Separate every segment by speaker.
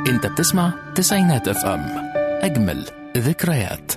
Speaker 1: انت بتسمع تسعينات اف ام اجمل ذكريات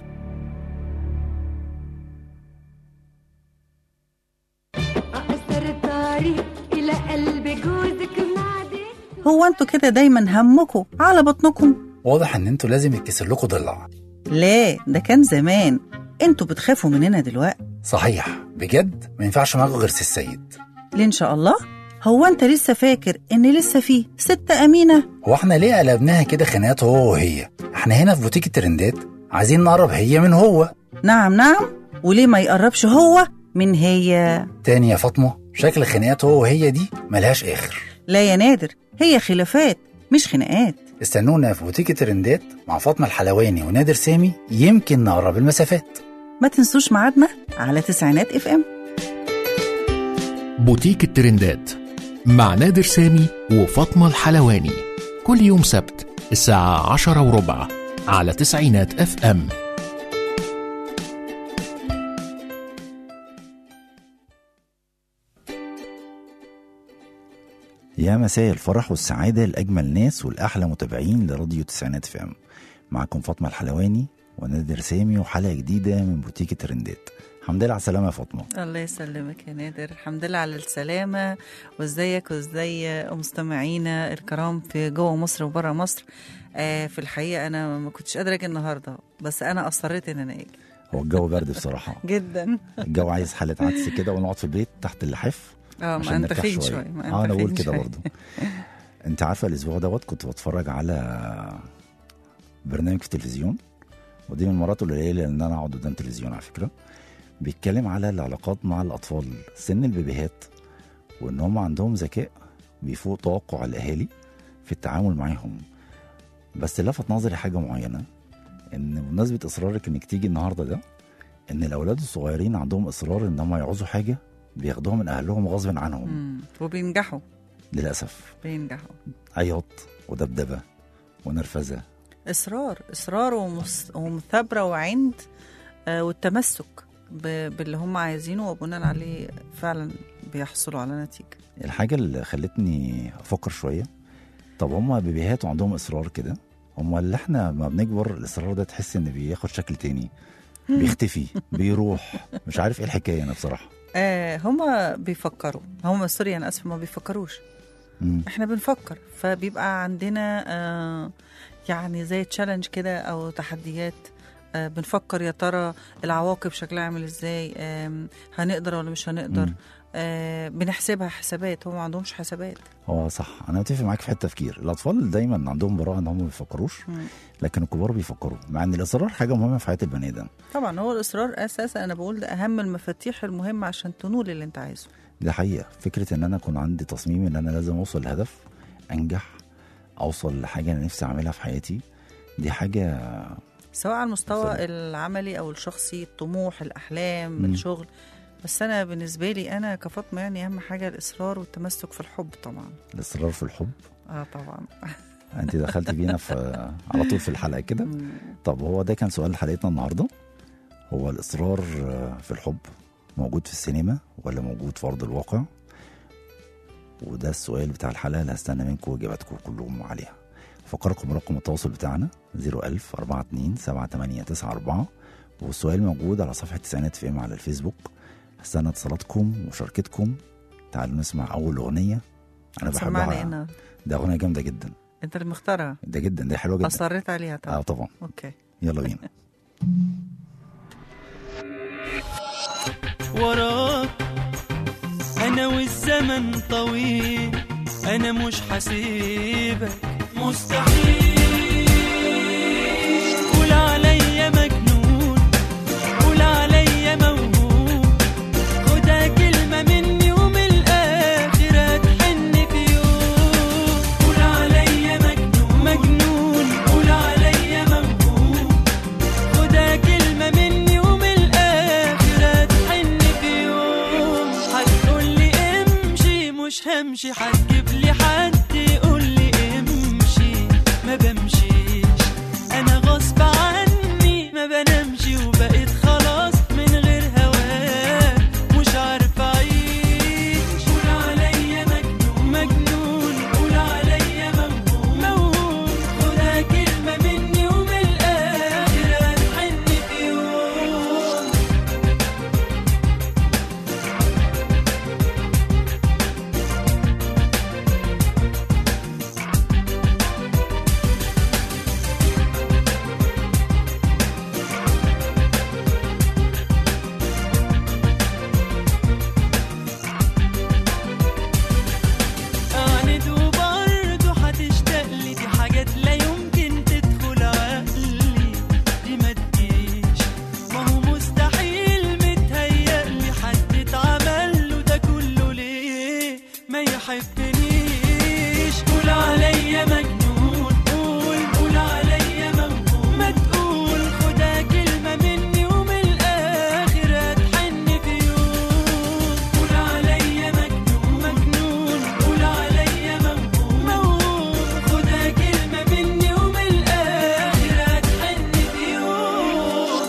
Speaker 2: أقصر الطريق إلى قلب جوزك معدي
Speaker 3: هو انتوا كده دايما همكم على بطنكم
Speaker 4: واضح ان انتوا لازم يتكسر لكم ضلع
Speaker 3: لا ده كان زمان انتوا بتخافوا مننا دلوقتي
Speaker 4: صحيح بجد ما ينفعش معاكم غير سي السيد
Speaker 3: ليه ان شاء الله هو انت لسه فاكر ان لسه فيه ست امينه
Speaker 4: هو احنا ليه قلبناها كده خناقات هو وهي احنا هنا في بوتيك الترندات عايزين نقرب هي من هو
Speaker 3: نعم نعم وليه ما يقربش هو من هي
Speaker 4: تاني يا فاطمه شكل خناقات هو وهي دي ملهاش اخر
Speaker 3: لا يا نادر هي خلافات مش خناقات
Speaker 4: استنونا في بوتيك الترندات مع فاطمه الحلواني ونادر سامي يمكن نقرب المسافات
Speaker 3: ما تنسوش ميعادنا على تسعينات اف ام
Speaker 1: بوتيك الترندات مع نادر سامي وفاطمة الحلواني كل يوم سبت الساعة عشرة وربع على تسعينات اف ام
Speaker 5: يا مساء الفرح والسعادة لأجمل ناس والأحلى متابعين لراديو تسعينات فام معكم فاطمة الحلواني ونادر سامي وحلقة جديدة من بوتيك الترندات الحمد لله على السلامة يا فاطمة
Speaker 3: الله يسلمك يا نادر الحمد لله على السلامة وازيك وازاي مستمعينا الكرام في جوه مصر وبره مصر آه في الحقيقة أنا ما كنتش قادرة أجي النهاردة بس أنا أصريت إن أنا أجي
Speaker 5: هو الجو برد بصراحة
Speaker 3: جدا
Speaker 5: الجو عايز حالة عدس كده ونقعد في البيت تحت اللحاف
Speaker 3: اه
Speaker 5: عشان
Speaker 3: ما أنت
Speaker 5: نرتاح
Speaker 3: خين
Speaker 5: شوية.
Speaker 3: شوية ما
Speaker 5: اه
Speaker 3: أنت
Speaker 5: أنا بقول
Speaker 3: خين
Speaker 5: كده
Speaker 3: شوية.
Speaker 5: برضو أنت عارفة الأسبوع دوت كنت بتفرج على برنامج في التلفزيون ودي من المرات القليلة إن أنا أقعد قدام تلفزيون على فكرة بيتكلم على العلاقات مع الأطفال سن البيبيهات وإن هم عندهم ذكاء بيفوق توقع الأهالي في التعامل معاهم بس لفت نظري حاجة معينة إن بمناسبة إصرارك إنك تيجي النهاردة ده إن الأولاد الصغيرين عندهم إصرار إن هم يعوزوا حاجة بياخدوها من أهلهم غصب عنهم
Speaker 3: مم. وبينجحوا
Speaker 5: للأسف
Speaker 3: بينجحوا
Speaker 5: عياط ودبدبة ونرفزة
Speaker 3: إصرار إصرار ومس... ومثابرة وعند آه والتمسك ب... باللي هم عايزينه وبناء عليه فعلا بيحصلوا على نتيجة
Speaker 5: الحاجة اللي خلتني أفكر شوية طب هما بيبيهات وعندهم إصرار كده هما اللي احنا ما بنكبر الإصرار ده تحس إن بياخد شكل تاني بيختفي بيروح مش عارف ايه الحكاية أنا بصراحة
Speaker 3: آه هما بيفكروا هما سوري أنا آسفة ما بيفكروش
Speaker 5: مم.
Speaker 3: احنا بنفكر فبيبقى عندنا آه يعني زي تشالنج كده او تحديات آه بنفكر يا ترى العواقب شكلها عامل ازاي آم، هنقدر ولا مش هنقدر
Speaker 5: مم.
Speaker 3: آه بنحسبها حسابات هم ما عندهمش حسابات
Speaker 5: هو صح أنا متفق معاك في حتة تفكير الأطفال دايما عندهم براءة إن هم ما بيفكروش
Speaker 3: مم.
Speaker 5: لكن الكبار بيفكروا مع إن الإصرار حاجة مهمة في حياة البني آدم
Speaker 3: طبعا هو الاصرار اساسا انا بقول ده اهم المفاتيح المهمه عشان تنول اللي انت عايزه
Speaker 5: ده حقيقة فكرة إن أنا أكون عندي تصميم إن أنا لازم أوصل لهدف أنجح أوصل لحاجة أنا نفسي أعملها في حياتي دي حاجة
Speaker 3: سواء على المستوى
Speaker 5: مثلاً.
Speaker 3: العملي او الشخصي الطموح الاحلام
Speaker 5: مم.
Speaker 3: الشغل بس انا بالنسبه لي انا كفاطمه يعني اهم حاجه الاصرار والتمسك في الحب طبعا
Speaker 5: الإصرار في الحب
Speaker 3: اه طبعا
Speaker 5: انت دخلت بينا في على طول في الحلقه كده
Speaker 3: مم.
Speaker 5: طب هو ده كان سؤال حلقتنا النهارده هو الاصرار آه، في الحب موجود في السينما ولا موجود في ارض الواقع وده السؤال بتاع الحلقه اللي هستنى منكم اجاباتكم كلهم عليها فكركم برقم التواصل بتاعنا 01000 42 7894 والسؤال موجود على صفحه تسعينات في ام على الفيسبوك هستنى اتصالاتكم ومشاركتكم تعالوا نسمع اول اغنيه انا
Speaker 3: سمعنا ايه
Speaker 5: بحبها
Speaker 3: النهارده
Speaker 5: ده اغنيه جامده جدا
Speaker 3: انت اللي مختارها
Speaker 5: ده جدا ده حلوه جدا
Speaker 3: اصريت عليها طبعا
Speaker 5: اه طبعا
Speaker 3: اوكي
Speaker 5: يلا بينا
Speaker 6: وراك انا والزمن طويل انا مش حسيبك مستحيل قول عليا مجنون قول عليا موهوب خدها كلمة مني ومن الآخر هتحن في يوم قول عليا مجنون مجنون قول عليا موهوب خدها كلمة مني ومن الآخر هتحن في يوم هتقولي امشي مش همشي هتجيب لي حد يقول لي امشي ما بمشيش انا غصب عني ما بنامش وبقيت خلاص من غير هواك مش عارف اعيش قول عليا مجنون مجنون قول عليا موهوم موهوم تحبنيش قول عليا مجنون قول قول عليا موهوم ما تقول خدها كلمة مني ومن الآخر هتحن في يوم قول عليا مجنون مجنون قول عليا موهوم موهوم خدها كلمة مني ومن الآخر هتحن في يوم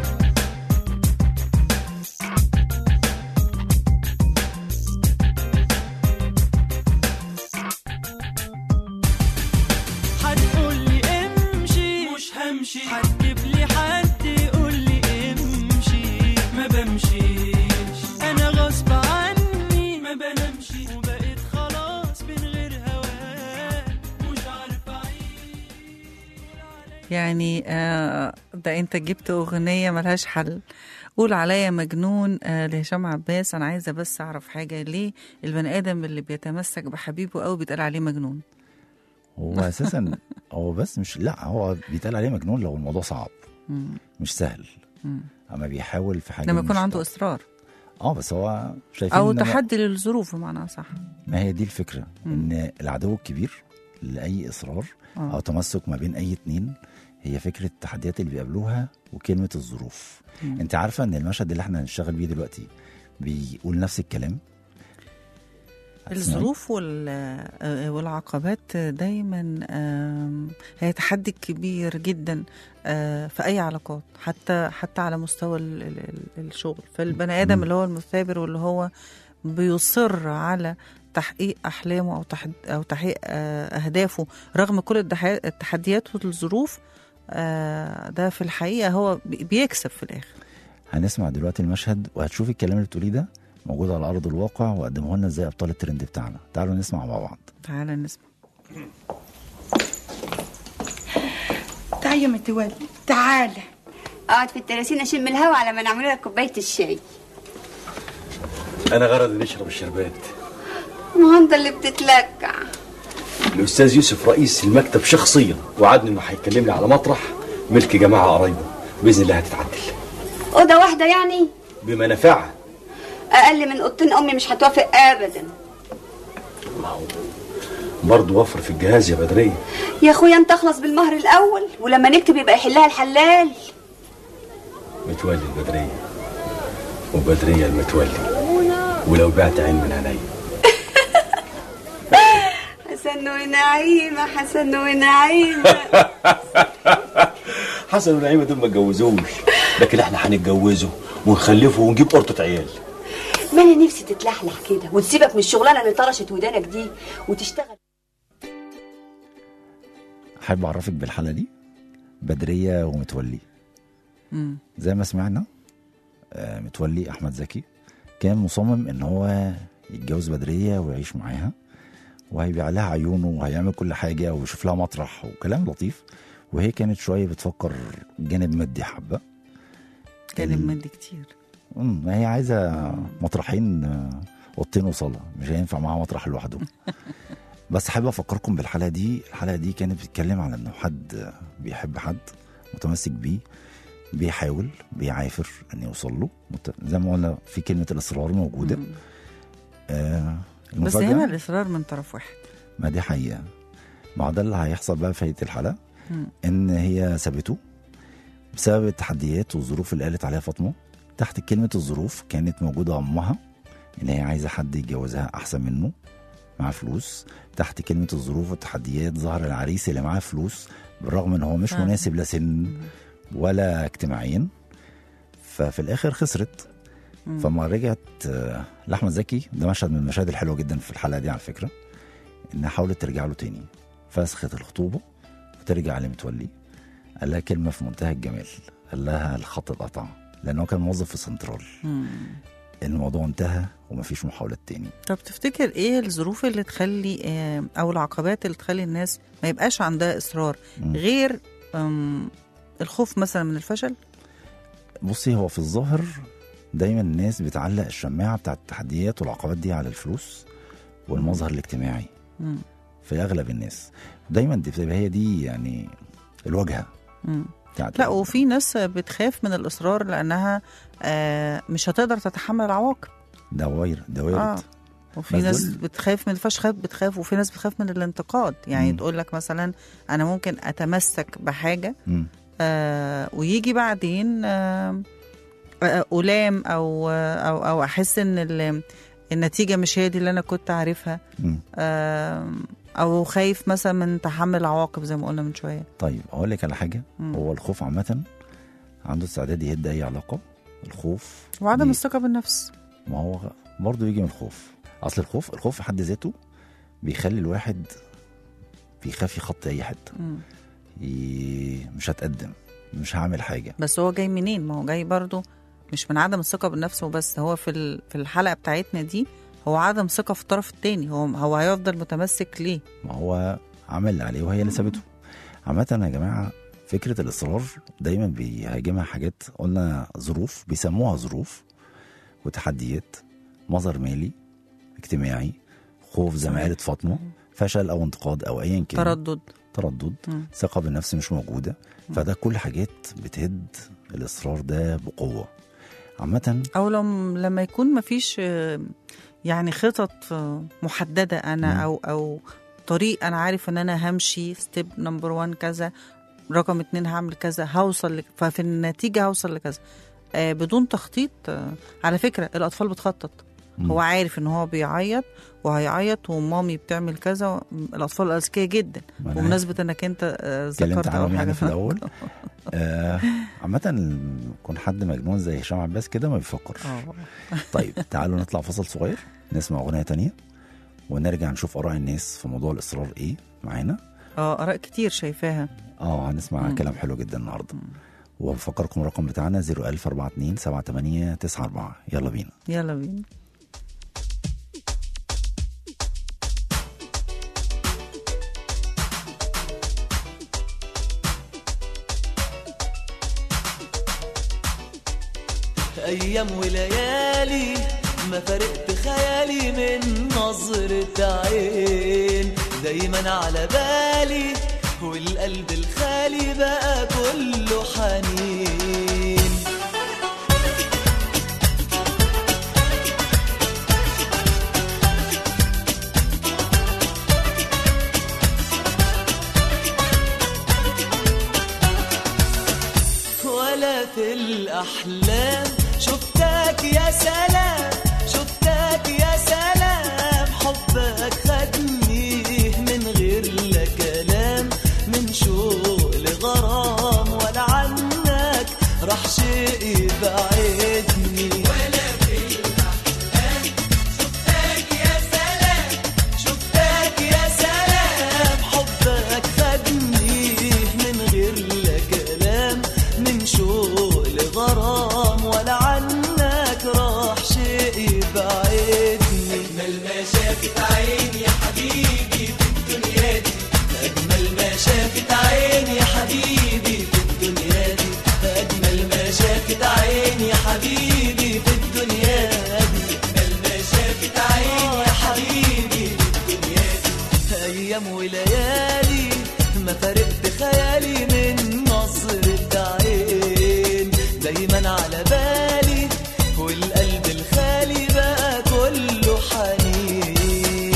Speaker 6: هتقول لي امشي مش همشي هتجيب لي حد يقول لي امشي ما بمشيش انا غصب عني ما بنامش وبقيت خلاص من غير هواك مش عارف اعيش
Speaker 3: يعني آه ده انت جبت اغنيه ملهاش حل قول عليا مجنون آه لهشام عباس انا عايزه بس اعرف حاجه ليه البني ادم اللي بيتمسك بحبيبه قوي بيتقال عليه مجنون
Speaker 5: هو اساسا هو بس مش لا هو بيتقال عليه مجنون لو الموضوع صعب
Speaker 3: مم.
Speaker 5: مش سهل
Speaker 3: مم.
Speaker 5: اما بيحاول في حاجه
Speaker 3: لما يكون
Speaker 5: مش
Speaker 3: عنده
Speaker 5: طبعا.
Speaker 3: اصرار
Speaker 5: اه بس هو شايفين
Speaker 3: او
Speaker 5: إن أنا-
Speaker 3: تحدي للظروف بمعنى صح
Speaker 5: ما هي دي الفكره
Speaker 3: مم.
Speaker 5: ان العدو الكبير لاي اصرار
Speaker 3: آه.
Speaker 5: او تمسك ما بين اي اتنين هي فكره التحديات اللي بيقابلوها وكلمه الظروف
Speaker 3: مم.
Speaker 5: انت عارفه ان المشهد اللي احنا هنشتغل بيه دلوقتي بيقول نفس الكلام هتسمعي؟
Speaker 3: الظروف وال- آه، والعقبات دايما آم، هي تحدي كبير جدا آه، في اي علاقات حتى حتى على مستوى ال- ال- ال- الشغل فالبني ادم
Speaker 5: مم.
Speaker 3: اللي هو المثابر واللي هو بيصر على تحقيق احلامه او تحد او تحقيق آه، اهدافه رغم كل الدح- التحديات والظروف آه، ده في الحقيقه هو بي- بيكسب في الاخر
Speaker 5: هنسمع دلوقتي المشهد وهتشوفي الكلام اللي بتقوليه ده موجود على ارض الواقع وقدمه لنا ازاي ابطال الترند بتاعنا تعالوا نسمع مع بعض
Speaker 3: تعالى نسمع
Speaker 7: تعالى يا متولي تعالى
Speaker 8: اقعد في التراسين اشم الهوا على ما نعمل لك كوبايه الشاي
Speaker 9: انا غرضي نشرب الشربات
Speaker 8: ما هو انت اللي بتتلكع
Speaker 9: الاستاذ يوسف رئيس المكتب شخصيا وعدني انه هيكلمني على مطرح ملك جماعه قرايبه باذن الله هتتعدل
Speaker 8: اوضه واحده يعني
Speaker 9: بما نفعها
Speaker 8: اقل من اوضتين امي مش هتوافق ابدا
Speaker 9: ما هو برضه وفر في الجهاز يا بدريه
Speaker 8: يا اخويا انت اخلص بالمهر الاول ولما نكتب يبقى يحلها الحلال
Speaker 9: متولي البدريه وبدريه المتولي ولو بعت عين من عيني
Speaker 8: حسن ونعيمه حسن ونعيمه
Speaker 9: حسن ونعيمه دول ما اتجوزوش لكن احنا هنتجوزه ونخلفه ونجيب قرطه عيال
Speaker 8: ما انا نفسي تتلحلح كده وتسيبك من الشغلانه اللي طرشت ودانك دي وتشتغل
Speaker 5: احب اعرفك بالحلقه دي بدريه ومتولي
Speaker 3: مم.
Speaker 5: زي ما سمعنا آه، متولي احمد زكي كان مصمم ان هو يتجوز بدريه ويعيش معاها وهيبيع لها عيونه وهيعمل كل حاجه ويشوف لها مطرح وكلام لطيف وهي كانت شويه بتفكر جانب مادي حبه
Speaker 3: جانب
Speaker 5: ال-
Speaker 3: مادي كتير
Speaker 5: مم، ما هي عايزه مطرحين آه، اوضتين وصاله مش هينفع معاها مطرح لوحده بس حابب افكركم بالحلقه دي الحلقه دي كانت بتتكلم على انه حد آه، بيحب حد متمسك بيه بيحاول بيعافر ان يوصل له مت- زي ما قلنا في كلمه الاصرار موجوده
Speaker 3: مم.
Speaker 5: آه
Speaker 3: بس
Speaker 5: المفاجأة-
Speaker 3: هنا الاصرار من طرف واحد
Speaker 5: ما دي حقيقه ما ده اللي هيحصل بقى في نهايه الحلقه
Speaker 3: مم.
Speaker 5: ان هي سابته بسبب التحديات والظروف اللي قالت عليها فاطمه تحت كلمه الظروف كانت موجوده امها ان هي عايزه حد يتجوزها احسن منه معاه فلوس تحت كلمه الظروف والتحديات ظهر العريس اللي معاه فلوس بالرغم ان هو مش
Speaker 3: فعلا.
Speaker 5: مناسب لا سن ولا اجتماعيا ففي الاخر خسرت
Speaker 3: مم.
Speaker 5: فما رجعت آه، لاحمد زكي ده مشهد من المشاهد الحلوه جدا في الحلقه دي على فكره انها حاولت ترجع له تاني فسخت الخطوبه وترجع لمتولي قال لها كلمه في منتهى الجمال قال لها الخط اتقطع لانه كان موظف في سنترال
Speaker 3: مم.
Speaker 5: الموضوع انتهى ومفيش محاولات تاني
Speaker 3: طب تفتكر ايه الظروف اللي تخلي آه، او العقبات اللي تخلي الناس ما يبقاش عندها اصرار
Speaker 5: مم.
Speaker 3: غير آم، الخوف مثلا من الفشل
Speaker 5: بصي هو في الظاهر دايما الناس بتعلق الشماعه بتاعت التحديات والعقبات دي على الفلوس والمظهر الاجتماعي
Speaker 3: مم.
Speaker 5: في اغلب الناس دايما دي بتبقى هي دي يعني الواجهه
Speaker 3: مم.
Speaker 5: بتاعت
Speaker 3: لا وفي ناس بتخاف من الاصرار لانها آه، مش هتقدر تتحمل العواقب
Speaker 5: ده وارد ده وارد
Speaker 3: آه. وفي
Speaker 5: بس
Speaker 3: ناس
Speaker 5: دول-
Speaker 3: بتخاف من فش خاف بتخاف وفي ناس بتخاف من الانتقاد يعني
Speaker 5: مم.
Speaker 3: تقول لك مثلا انا ممكن اتمسك بحاجه
Speaker 5: مم.
Speaker 3: آه ويجي بعدين آه آه، ألام أو أو أو أحس إن ال- النتيجة مش هي دي اللي أنا كنت عارفها
Speaker 5: مم.
Speaker 3: آه أو خايف مثلا من تحمل العواقب زي ما قلنا من شوية
Speaker 5: طيب اقول لك على حاجه
Speaker 3: مم.
Speaker 5: هو الخوف عامه عنده استعداد يهد اي علاقه الخوف
Speaker 3: وعدم
Speaker 5: بي-
Speaker 3: الثقة بالنفس
Speaker 5: ما هو برضه بيجي من الخوف اصل الخوف الخوف في حد ذاته بيخلي الواحد بيخاف يخطي اي حته
Speaker 3: مم.
Speaker 5: ي... مش هتقدم مش هعمل حاجه
Speaker 3: بس هو جاي منين ما هو جاي برضو مش من عدم الثقة بالنفس وبس هو في ال- في الحلقة بتاعتنا دي هو عدم ثقة في الطرف التاني هو هو هيفضل متمسك ليه
Speaker 5: ما هو عمل اللي عليه وهي اللي سابته عامة يا جماعة فكرة الإصرار دايما بيهاجمها حاجات قلنا ظروف بيسموها ظروف وتحديات مظهر مالي اجتماعي خوف زي ما قالت فاطمة فشل أو انتقاد أو أيا كان
Speaker 3: تردد
Speaker 5: تردد
Speaker 3: مم.
Speaker 5: ثقة بالنفس مش موجودة فده كل حاجات بتهد الإصرار ده بقوة عامة
Speaker 3: او لم لما يكون مفيش آه، يعني خطط آه، محدده انا
Speaker 5: مم.
Speaker 3: او او طريق انا عارف ان انا همشي ستيب نمبر 1 كذا رقم اتنين هعمل كذا هوصل لك ففي النتيجه هوصل لكذا آه بدون تخطيط آه على فكره الاطفال بتخطط
Speaker 5: مم.
Speaker 3: هو عارف ان هو بيعيط وهيعيط ومامي بتعمل كذا الاطفال اذكياء جدا
Speaker 5: ما أنا
Speaker 3: بمناسبه انك انت آه،
Speaker 5: اتكلمت
Speaker 3: ذكرت
Speaker 5: عنهم
Speaker 3: اول
Speaker 5: يعني
Speaker 3: حاجه
Speaker 5: في الأول آه، عامة يكون حد مجنون زي هشام عباس كده ما بيفكرش
Speaker 3: اه
Speaker 5: طيب تعالوا نطلع فصل صغير نسمع أغنية تانية ونرجع نشوف آراء الناس في موضوع الإصرار إيه معانا
Speaker 3: اه اراء كتير شايفاها
Speaker 5: اه هنسمع
Speaker 3: مم.
Speaker 5: كلام حلو جدا النهارده وبفكركم الرقم بتاعنا 01042 78 94 يلا بينا
Speaker 3: يلا بينا
Speaker 6: أيام وليالي ما فرقت خيالي من نظرة عين دايما على بالي والقلب الخالي بقى كله حنين ولا في الأحلام شفتك يا سلام شفتك يا سلام حبك خدني من غير لا كلام من شوق لغرام ولا عنك راح شيء يبعدني ولا في الأحلام شفتك يا سلام شفتك يا سلام حبك خدني من غير لا كلام من شوق لغرام ولا عنك راح شيء يبعدني أجمل ما شافت عيني يا حبيبي في الدنيا دي أجمل ما شافت عيني يا حبيبي في الدنيا دي أجمل ما شافت عيني يا حبيبي في الدنيا دي أجمل ما شافت عيني يا حبيبي في الدنيا دي أيام وليالي ما فرقت خيالي من نظرة عين دايما على بالي والقلب الخالي بقى كله حنين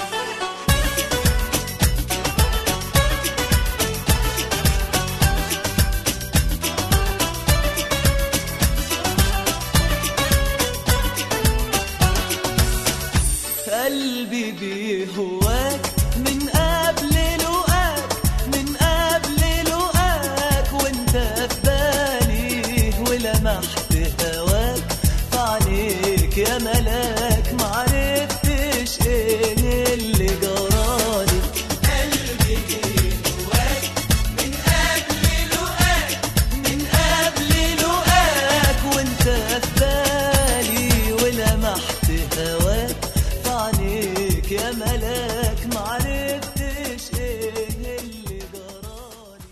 Speaker 6: قلبي بيهواك من قبل لقاك من قبل لقاك وانت في بالي ولمحت هواك في عينيك يا ملاك معرفتش ايه اللي جرالي قلبي بيهواك من قبل لقاك من قبل لقاك وانت في بالي ولمحت هواك في عينيك يا ملاك معرفتش ايه اللي جرالي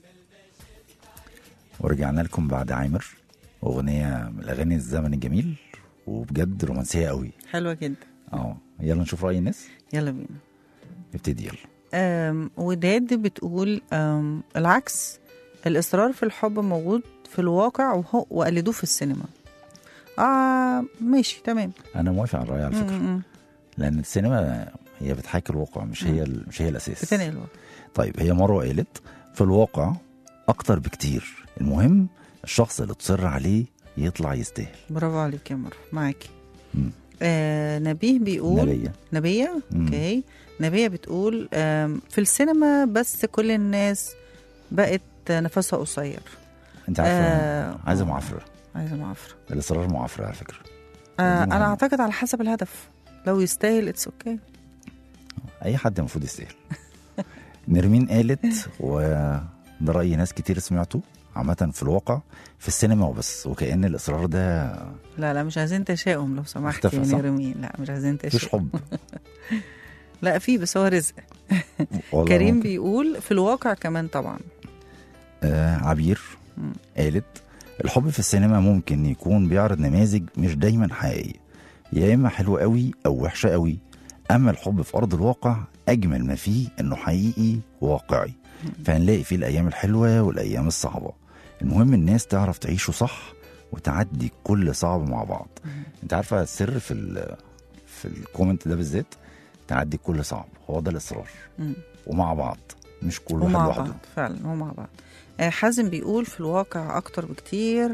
Speaker 5: ورجعنا لكم بعد عامر أغنية من الأغاني الزمن الجميل وبجد رومانسية قوي
Speaker 3: حلوه جدا
Speaker 5: اه يلا نشوف رأي الناس
Speaker 3: يلا بينا
Speaker 5: ابتدي يلا
Speaker 3: أم، وداد بتقول أم، العكس الإصرار في الحب موجود في الواقع وهو وقلدوه في السينما آه ماشي تمام
Speaker 5: أنا موافق على الرأي على فكرة
Speaker 3: م- م-
Speaker 5: لان السينما هي بتحاكي الواقع مش هي ال- مش هي الاساس
Speaker 3: بتنقل الوقت.
Speaker 5: طيب هي مروه قالت في الواقع اكتر بكتير المهم الشخص اللي تصر عليه يطلع يستاهل
Speaker 3: برافو عليك يا مروه معاكي
Speaker 5: مم.
Speaker 3: آه نبيه بيقول
Speaker 5: نبيه
Speaker 3: نبيه
Speaker 5: مم.
Speaker 3: اوكي نبيه بتقول آم، في السينما بس كل الناس بقت نفسها قصير
Speaker 5: انت عارفه
Speaker 3: آه.
Speaker 5: عايزه معافره
Speaker 3: عايزه معافره
Speaker 5: الاصرار معافره على فكره
Speaker 3: آه
Speaker 5: دي
Speaker 3: انا
Speaker 5: مهمة.
Speaker 3: اعتقد على حسب الهدف لو يستاهل اتس اوكي
Speaker 5: اي حد المفروض يستاهل نرمين قالت وده راي ناس كتير سمعته عامة في الواقع في السينما وبس وكأن الإصرار ده
Speaker 3: لا لا مش عايزين تشاؤم لو سمحت
Speaker 5: اختفى،
Speaker 3: يا
Speaker 5: صح؟
Speaker 3: نرمين لا مش عايزين
Speaker 5: مفيش
Speaker 3: تشاؤم
Speaker 5: حب
Speaker 3: لا في بس هو رزق
Speaker 5: والله
Speaker 3: كريم
Speaker 5: ممكن.
Speaker 3: بيقول في الواقع كمان طبعا
Speaker 5: آه عبير
Speaker 3: مم.
Speaker 5: قالت الحب في السينما ممكن يكون بيعرض نماذج مش دايما حقيقية يا إما حلوة قوي أو وحشة قوي أما الحب في أرض الواقع أجمل ما فيه إنه حقيقي وواقعي فهنلاقي فيه الأيام الحلوة والأيام الصعبة المهم الناس تعرف تعيشه صح وتعدي كل صعب مع بعض انت عارفة السر في ال في الكومنت ده بالذات تعدي كل صعب هو ده الإصرار
Speaker 3: مم.
Speaker 5: ومع بعض مش كل واحد
Speaker 3: ومع
Speaker 5: لوحده
Speaker 3: بعض فعلا ومع بعض آه، حازم بيقول في الواقع أكتر بكتير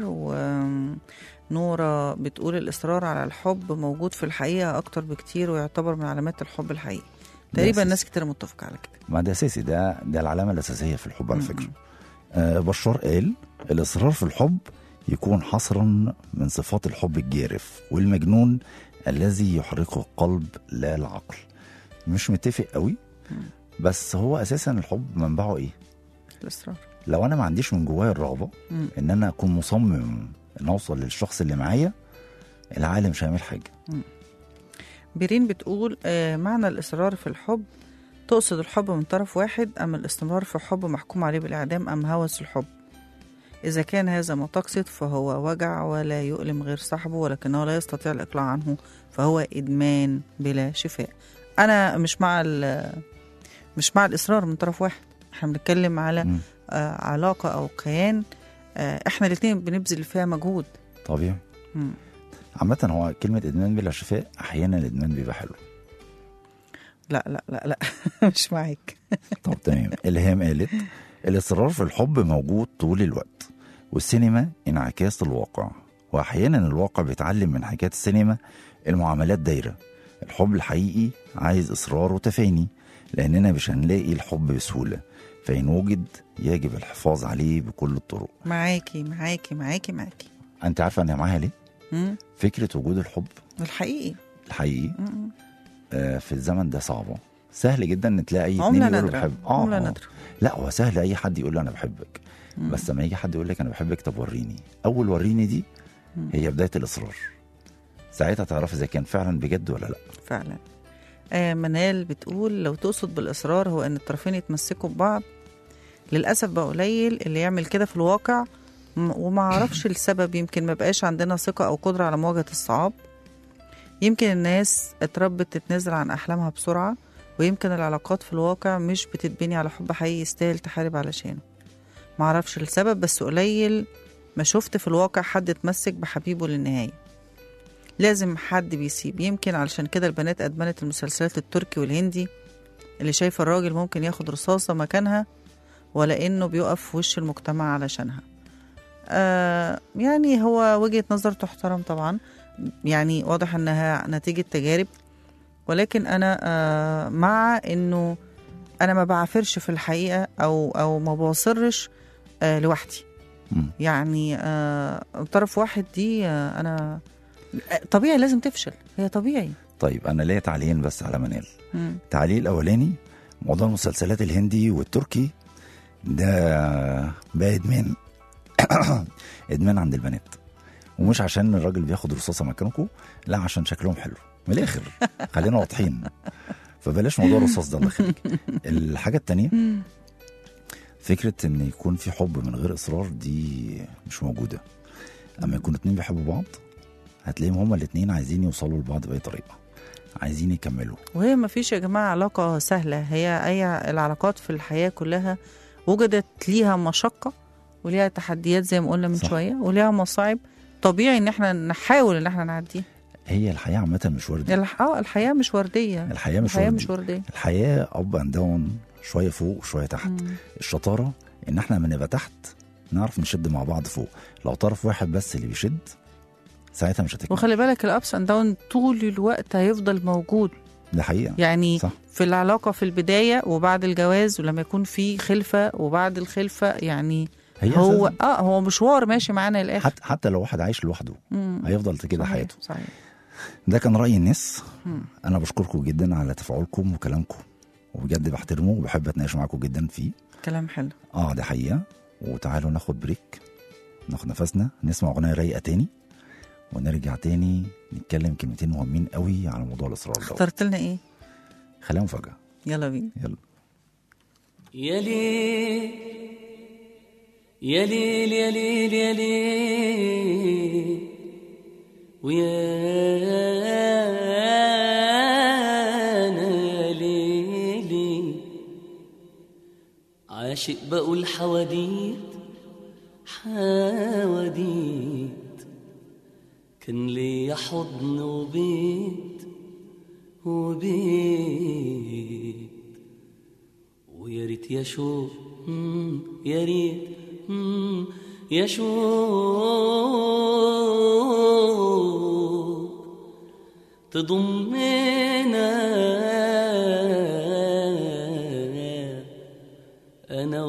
Speaker 3: ونورة بتقول الإصرار على الحب موجود في الحقيقة أكتر بكتير ويعتبر من علامات الحب الحقيقي تقريبا
Speaker 5: أساسي.
Speaker 3: ناس كتير متفقة على كده
Speaker 5: ما ده اساسي ده ده العلامه الاساسيه في الحب على
Speaker 3: م-
Speaker 5: فكره آه بشار قال الاصرار في الحب يكون حصرا من صفات الحب الجارف والمجنون الذي يحرقه القلب لا العقل مش متفق قوي بس هو اساسا الحب منبعه ايه
Speaker 3: الإصرار
Speaker 5: لو انا ما عنديش من جوايا الرغبه
Speaker 3: مم.
Speaker 5: ان انا اكون مصمم ان اوصل للشخص اللي معايا العالم مش هيعمل حاجه
Speaker 3: بيرين بتقول آه، معنى الإصرار في الحب تقصد الحب من طرف واحد أم الاستمرار في حب محكوم عليه بالإعدام أم هوس الحب إذا كان هذا ما تقصد فهو وجع ولا يؤلم غير صاحبه ولكنه لا يستطيع الإقلاع عنه فهو إدمان بلا شفاء أنا مش مع ال- مش مع الإصرار من طرف واحد احنا بنتكلم على
Speaker 5: مم.
Speaker 3: آه، علاقة أو كيان آه، احنا الاتنين بنبذل فيها مجهود
Speaker 5: طبيعي
Speaker 3: مم.
Speaker 5: عامة هو كلمة إدمان بلا شفاء أحيانا الإدمان بيبقى حلو
Speaker 3: لا لا لا لا مش معاك
Speaker 5: طب تمام الهام قالت الاصرار في الحب موجود طول الوقت والسينما انعكاس الواقع واحيانا الواقع بيتعلم من حكايات السينما المعاملات دايره الحب الحقيقي عايز اصرار وتفاني لاننا مش هنلاقي الحب بسهوله فان وجد يجب الحفاظ عليه بكل الطرق
Speaker 3: معاكي معاكي معاكي معاكي
Speaker 5: انت عارفه انا معاها ليه
Speaker 3: مم.
Speaker 5: فكره وجود الحب
Speaker 3: الحقيقي
Speaker 5: الحقيقي
Speaker 3: مم.
Speaker 5: آه، في الزمن ده صعبه سهل جدا ان تلاقي اتنين
Speaker 3: عملة
Speaker 5: يقولوا
Speaker 3: نادرة
Speaker 5: بحب
Speaker 3: عملة نادرة
Speaker 5: لا هو سهل اي حد يقول له انا بحبك
Speaker 3: مم.
Speaker 5: بس لما يجي حد يقول لك انا بحبك طب وريني اول وريني دي
Speaker 3: مم.
Speaker 5: هي بدايه الاصرار ساعتها تعرف اذا كان فعلا بجد ولا لا
Speaker 3: فعلا آه منال بتقول لو تقصد بالإصرار هو إن الطرفين يتمسكوا ببعض للأسف بقى قليل اللي يعمل كده في الواقع م- وما اعرفش السبب يمكن ما بقاش عندنا ثقة أو قدرة على مواجهة الصعاب يمكن الناس اتربت تتنازل عن أحلامها بسرعة ويمكن العلاقات في الواقع مش بتتبني على حب حقيقي يستاهل تحارب علشانه معرفش السبب بس قليل ما شفت في الواقع حد اتمسك بحبيبه للنهاية لازم حد بيسيب يمكن علشان كده البنات أدمنت المسلسلات التركي والهندي اللي شايفة الراجل ممكن ياخد رصاصة مكانها ولا إنه بيقف في وش المجتمع علشانها آه يعني هو وجهة نظر تحترم طبعا يعني واضح إنها نتيجة تجارب ولكن أنا آه مع إنه أنا ما بعافرش في الحقيقة أو أو ما بوصرش آه لوحدي
Speaker 5: مم.
Speaker 3: يعني آه طرف واحد دي آه أنا آه، طبيعي لازم تفشل هي طبيعي
Speaker 5: طيب انا ليا تعليقين بس على منال
Speaker 3: مم.
Speaker 5: التعليق الاولاني موضوع المسلسلات الهندي والتركي ده بقى ادمان ادمان عند البنات ومش عشان الراجل بياخد رصاصه مكانكم لا عشان شكلهم حلو من الاخر خلينا واضحين فبلاش موضوع الرصاص ده الله يخليك الحاجه التانية فكره ان يكون في حب من غير اصرار دي مش موجوده اما يكونوا اتنين بيحبوا بعض هتلاقيهم هما الاتنين عايزين يوصلوا لبعض باي طريقه عايزين يكملوا
Speaker 3: وهي ما فيش يا جماعة علاقة سهلة هي أي العلاقات في الحياة كلها وجدت ليها مشقة وليها تحديات زي ما قلنا من
Speaker 5: صح.
Speaker 3: شوية وليها مصاعب طبيعي ان احنا نحاول ان احنا نعديها
Speaker 5: هي الحياه عامه مش وردي
Speaker 3: الح- اه الحياه مش ورديه
Speaker 5: الحياه مش
Speaker 3: الحياه
Speaker 5: وردي
Speaker 3: مش ورديه
Speaker 5: الحياه اب اند داون شويه فوق وشويه تحت
Speaker 3: مم.
Speaker 5: الشطاره ان احنا لما نبقى تحت نعرف نشد مع بعض فوق لو طرف واحد بس اللي بيشد ساعتها مش هتكمل
Speaker 3: وخلي بالك الابس اند داون طول الوقت هيفضل موجود
Speaker 5: ده حقيقه
Speaker 3: يعني
Speaker 5: صح.
Speaker 3: في العلاقه في البدايه وبعد الجواز ولما يكون في خلفه وبعد الخلفه يعني
Speaker 5: هي
Speaker 3: هو
Speaker 5: أساساً
Speaker 3: اه هو مشوار ماشي معانا للاخر
Speaker 5: حتى حتى لو واحد عايش لوحده
Speaker 3: مم.
Speaker 5: هيفضل كده
Speaker 3: صحيح،
Speaker 5: حياته
Speaker 3: صحيح
Speaker 5: ده كان راي الناس
Speaker 3: مم.
Speaker 5: انا بشكركم جدا على تفاعلكم وكلامكم وبجد بحترمه وبحب اتناقش معاكم جدا فيه
Speaker 3: كلام حلو
Speaker 5: اه ده حقيقه وتعالوا ناخد بريك ناخد نفسنا نسمع اغنيه رايقه تاني ونرجع تاني نتكلم كلمتين مهمين قوي على موضوع الاصرار ده
Speaker 3: اخترت لنا ايه
Speaker 5: خليها مفاجاه
Speaker 3: يلا بينا
Speaker 5: يلا
Speaker 6: يا ليل يا ليل يا ليل يا ليل ويا أنا يا ليلي عاشق بقول حواديت حواديت كان ليا حضن وبيت وبيت ويا ريت يا شوق مم، يا ريت مم، يا شوق تضمنا انا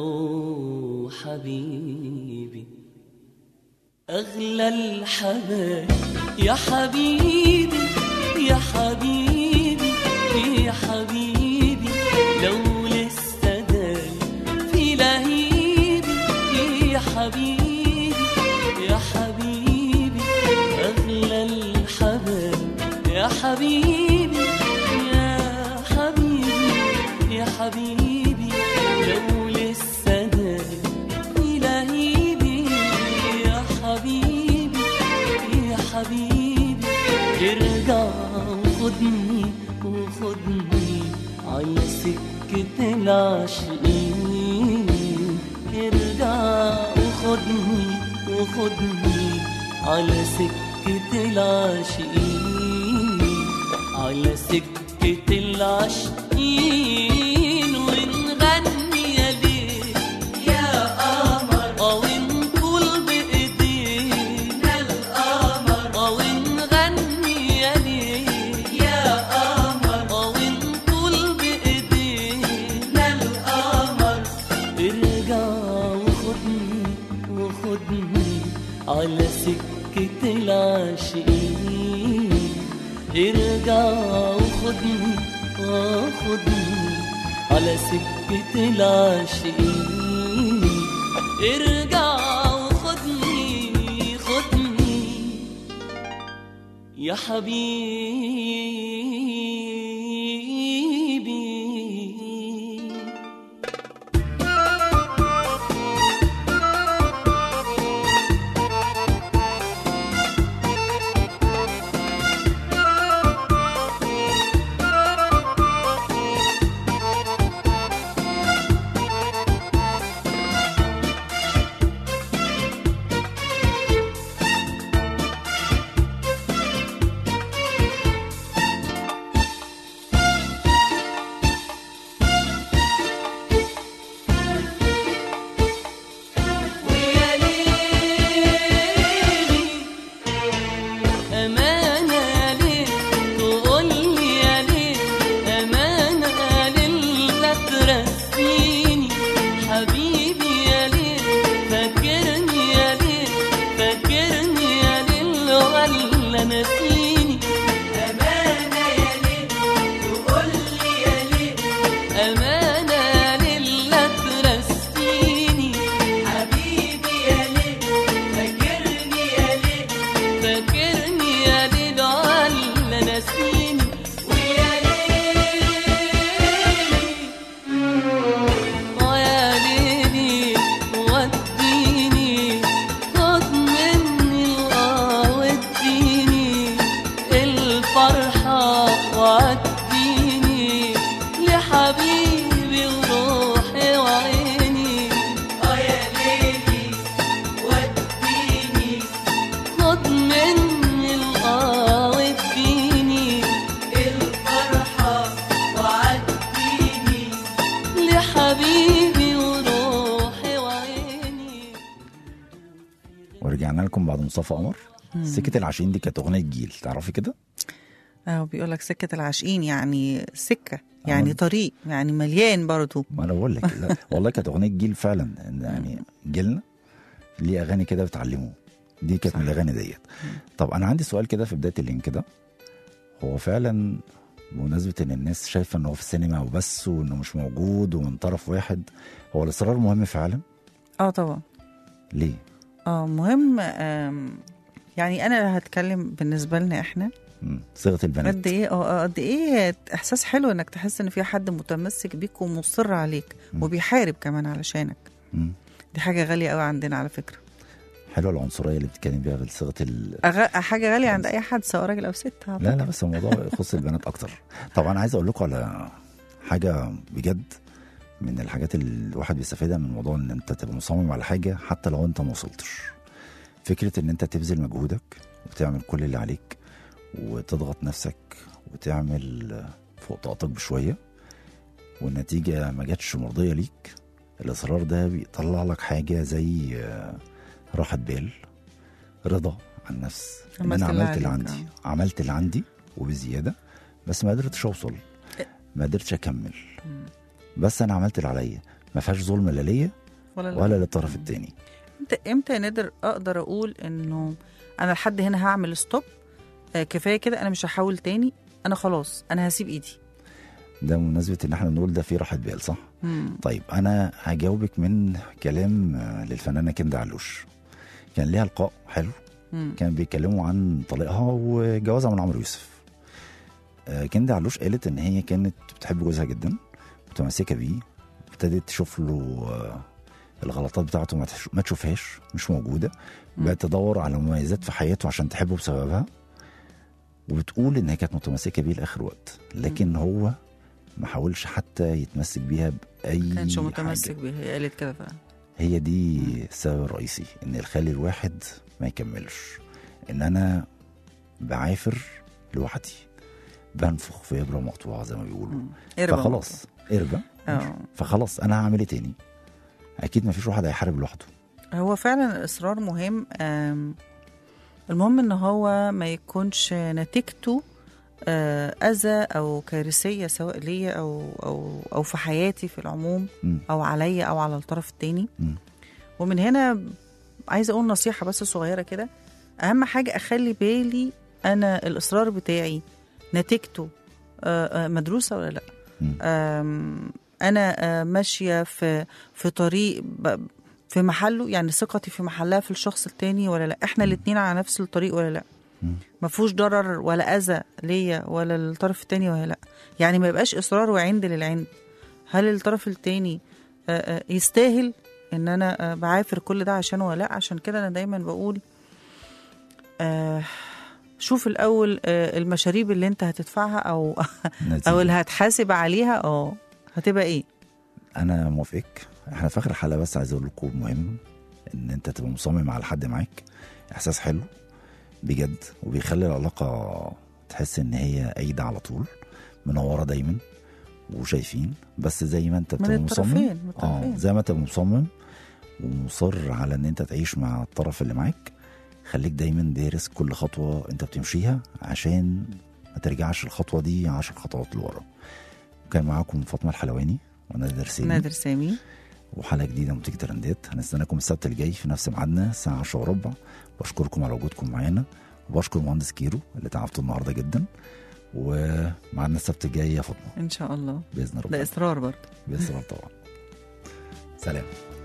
Speaker 6: وحبيبي اغلى الحبايب يا حبيبي يا حبيبي يا حبيبي لو لسه داي في لهيبي يا حبيبي يا حبيبي اغلى الحبايب يا حبيبي يا حبيبي يا حبيبي لو لسه داي في لهيبي يا حبيبي يا حبيبي ارجع وخدني وخدني على سكة العاشقين ارجع وخدني وخدني على سكة العاشقين على سكة العاشقين ونغني يا ليل يا قمر أو نقول بإيدينا القمر أو نغني يا ليل يا قمر أو نقول بإيدينا القمر ارجع وخدني وخدني على سكة العاشقين ارجع وخدني وخدني على سكة العاشقين ارجع وخدني خدني يا حبيبي ويا ليلي أمانة يا ليل تقول لي يا ليل أمانة يا ليل لا ترسيني حبيبي يا ليل فاكرني يا ليل فاكرني يا ليل ولا نسيني أمانة يا ليل تقول لي يا ليل أمانة يا ليل لا ترسيني حبيبي يا ليل فاكرني يا ليل فاكرني يا ليل ولا ناسيني ويا ليلي ويا ليلي وديني خد مني القى وديني الفرحة وعديني لحبيبي وروحي وعيني اه يا ليلي وديني خد مني القى وديني حبيبي وروحي وعيني
Speaker 5: ورجعنا لكم بعد مصطفى قمر سكة العشرين دي كانت أغنية جيل تعرفي كده؟
Speaker 3: اه بيقول لك سكه العاشقين يعني سكه يعني طريق يعني مليان برضو
Speaker 5: ما أنا بقول لك لا والله كانت أغنية جيل فعلا إن يعني جيلنا ليه أغاني كده بتعلمه دي كانت من الأغاني ديت طب أنا عندي سؤال كده في بداية اللينك ده هو فعلا بمناسبة إن الناس شايفة إن هو في السينما وبس وإنه مش موجود ومن طرف واحد هو الإصرار مهم فعلا؟
Speaker 3: اه طبعا
Speaker 5: ليه؟
Speaker 3: اه مهم آم، يعني انا هتكلم بالنسبه لنا احنا
Speaker 5: مم. صيغة البنات
Speaker 3: قد ايه اه آه، قد ايه احساس حلو انك تحس ان في حد متمسك بيك ومصر عليك
Speaker 5: مم.
Speaker 3: وبيحارب كمان علشانك
Speaker 5: مم.
Speaker 3: دي حاجه غاليه قوي عندنا على فكره
Speaker 5: حلوة العنصرية اللي بتتكلم بيها بصيغة ال...
Speaker 3: أغ... حاجه غاليه عند اي حد سواء راجل او ست
Speaker 5: لا
Speaker 3: أعتقد.
Speaker 5: لا بس الموضوع يخص البنات اكتر طبعا عايز اقول لكم على حاجه بجد من الحاجات اللي الواحد بيستفيدها من موضوع ان انت تبقى مصمم على حاجه حتى لو انت ما وصلتش فكره ان انت تبذل مجهودك وتعمل كل اللي عليك وتضغط نفسك وتعمل فوق طاقتك بشويه والنتيجه ما جاتش مرضيه ليك الاصرار ده بيطلع لك حاجه زي آه، راحه بال رضا عن النفس ان
Speaker 3: عملت
Speaker 5: انا
Speaker 3: اللي
Speaker 5: عملت اللي
Speaker 3: عليك،
Speaker 5: عندي عملت اللي عندي وبزياده بس ما قدرتش اوصل ما قدرتش اكمل بس انا عملت اللي عليا ما فيهاش ظلم لا ليا
Speaker 3: ولا,
Speaker 5: ولا للطرف التاني
Speaker 3: امتى امتى نقدر اقدر اقول انه انا لحد هنا هعمل ستوب آه كفايه كده انا مش هحاول تاني انا خلاص انا هسيب ايدي
Speaker 5: ده بمناسبه ان احنا بنقول ده في راحه بال صح
Speaker 3: مم.
Speaker 5: طيب انا هجاوبك من كلام آه، للفنانه كندا علوش كان ليها لقاء حلو
Speaker 3: مم.
Speaker 5: كان بيتكلموا عن طليقها وجوازها من عمرو يوسف آه، كندا علوش قالت ان هي كانت بتحب جوزها جدا متمسكه بيه ابتدت تشوف له آه، الغلطات بتاعته ما تش- ما تشوفهاش مش موجوده بقت تدور على مميزات في حياته عشان تحبه بسببها وبتقول ان هي كانت متمسكه بيه لاخر وقت لكن هو ما حاولش حتى يتمسك بيها باي
Speaker 3: ما كانش
Speaker 5: حاجة.
Speaker 3: متمسك بيها هي قالت كده فعلا
Speaker 5: هي دي السبب الرئيسي ان يخلي الواحد ما يكملش ان انا بعافر لوحدي بنفخ في ابره مقطوعه زي ما بيقولوا
Speaker 3: إربة
Speaker 5: فخلاص اربع
Speaker 3: اه
Speaker 5: فخلاص انا هعمل ايه تاني اكيد ما فيش واحد هيحارب لوحده
Speaker 3: هو فعلا الاصرار مهم آم، المهم ان هو ما يكونش نتيجته آه، اذى او كارثيه سواء ليا او او او في حياتي في العموم
Speaker 5: مم.
Speaker 3: او عليا او على الطرف التاني
Speaker 5: مم.
Speaker 3: ومن هنا عايزه اقول نصيحه بس صغيره كده اهم حاجه اخلي بالي انا الاصرار بتاعي نتيجته آه، آه، مدروسه ولا لا
Speaker 5: مم.
Speaker 3: آم، انا آه، ماشيه في في طريق ب- في محله يعني ثقتي في محلها في الشخص التاني ولا لا احنا الاتنين على نفس الطريق ولا لا
Speaker 5: مم.
Speaker 3: ما فيهوش ضرر ولا اذى ليا ولا للطرف التاني ولا لا يعني ما يبقاش اصرار وعند للعند هل الطرف التاني آه، آه، يستاهل ان انا آه، بعافر كل ده عشانه ولا لا عشان كده انا دايما بقول آه، شوف الاول آه، المشاريب اللي انت هتدفعها او
Speaker 5: نتيجة.
Speaker 3: او اللي هتحاسب عليها اه هتبقى ايه
Speaker 5: انا موافقك احنا في اخر الحلقه بس عايز اقول لكم مهم ان انت تبقى مصمم على حد معاك احساس حلو بجد وبيخلي العلاقه تحس ان هي قايده على طول منوره دايما وشايفين بس زي ما انت
Speaker 3: من
Speaker 5: بتبقى
Speaker 3: الطرفين،
Speaker 5: مصمم
Speaker 3: من
Speaker 5: اه
Speaker 3: الطرفين.
Speaker 5: زي ما انت مصمم ومصر على ان انت تعيش مع الطرف اللي معاك خليك دايما دارس كل خطوه انت بتمشيها عشان ما ترجعش الخطوه دي عشر خطوات لورا كان معاكم فاطمه الحلواني ونادر سامي
Speaker 3: نادر سامي
Speaker 5: وحلقه جديده من بوتيك ترندات هنستناكم السبت الجاي في نفس ميعادنا الساعه 10 وربع بشكركم على وجودكم معانا وبشكر مهندس كيرو اللي تعبته النهارده جدا ومعانا السبت الجاي يا فاطمه
Speaker 3: ان شاء الله
Speaker 5: باذن
Speaker 3: ده
Speaker 5: ربنا
Speaker 3: اصرار برضه
Speaker 5: باذن الله طبعا سلام